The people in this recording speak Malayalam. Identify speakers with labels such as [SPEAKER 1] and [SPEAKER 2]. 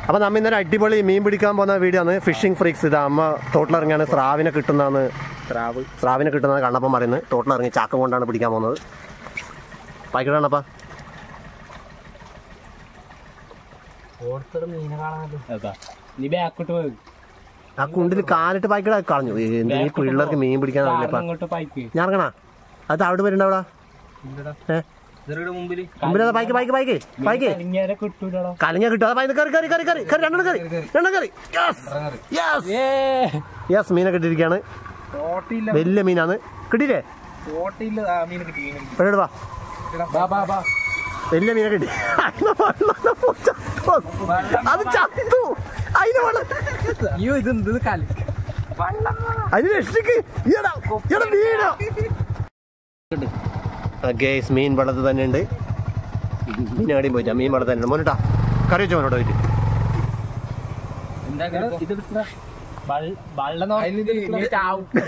[SPEAKER 1] അപ്പൊ നമ്മ ഇന്നലെ അടിപൊളി മീൻ പിടിക്കാൻ പോകുന്ന വീഡിയോ ആണ് ഫിഷിംഗ് ഫ്രീക്സ് ഇത് അമ്മ തോട്ടിലിറങ്ങിയാണ് സ്രാവിനെ കിട്ടുന്നതാണ്
[SPEAKER 2] സ്രാവ്
[SPEAKER 1] സ്രാവിനെ കിട്ടുന്നത് കണ്ണപ്പം പറയുന്നത് തോട്ടിലിറങ്ങി ചാക്കം കൊണ്ടാണ് പിടിക്കാൻ പോകുന്നത് പായ്ക്കടാണപ്പാ
[SPEAKER 2] ഓർത്തത് മീനെ കാണാനല്ലോ നീ ബാക്കോട്ട് പോയി
[SPEAKER 1] ആ കുണ്ടിൽ കാലിട്ട് പായ്ക്കട കളഞ്ഞു എന്ത് ഈ പിള്ളേർക്ക് മീൻ പിടിക്കാൻ അറിയില്ലപ്പാ
[SPEAKER 2] അങ്ങോട്ട് പൈക്ക്
[SPEAKER 1] ഞാൻ ഇറങ്ങണ അത് അവിടെ വരുന്നുണ്ട് അവിടെ ഏ
[SPEAKER 2] ഇവരുടെ മുമ്പില്
[SPEAKER 1] മുമ്പിലതാ ബൈക്ക് ബൈക്ക് ബൈക്ക് ബൈക്ക്
[SPEAKER 2] ഇങ്ങനെ കിട്ടൂലടാ
[SPEAKER 1] കലിങ്ങ കിട്ടും അതാ കറി കറി കറി കറി കറി രണ്ടെണ്ണം കറി രണ്ടെണ്ണം കറി യെസ് യെസ് മീനെ കിട്ടിയിരിക്കുകയാണ്
[SPEAKER 2] ഓട്ടില്ല
[SPEAKER 1] വലിയ മീനാണ് കിട്ടിയില്ലേ
[SPEAKER 2] ഓട്ടില്ല ആ മീൻ കിട്ടി മീൻ കിട്ടി.
[SPEAKER 1] എവിടെ വാ
[SPEAKER 2] ബാ ബാ ബാ
[SPEAKER 1] വലിയ മീനെ കിട്ടി അതിനെ വെള്ളം ചത്തു. അത് ചത്തു അതിനെ വെള്ളം
[SPEAKER 2] അയ്യോ ഇത് എന്ത് കളി
[SPEAKER 1] അതിന് രക്ഷിക്ക് ഈടാ ഈടാ വീടാ ഗേസ് മീൻ വെള്ളത്തിൽ തന്നെ ഉണ്ട് മീൻ എവിടെയും പോയിട്ടാ മീൻ വെള്ളത്തിൽ തന്നെ ഉണ്ട് മോനിട്ടാ കറി വെച്ചോ മോനോട്ട് പോയിട്ട്
[SPEAKER 2] എന്താ ഇത് വള്ളം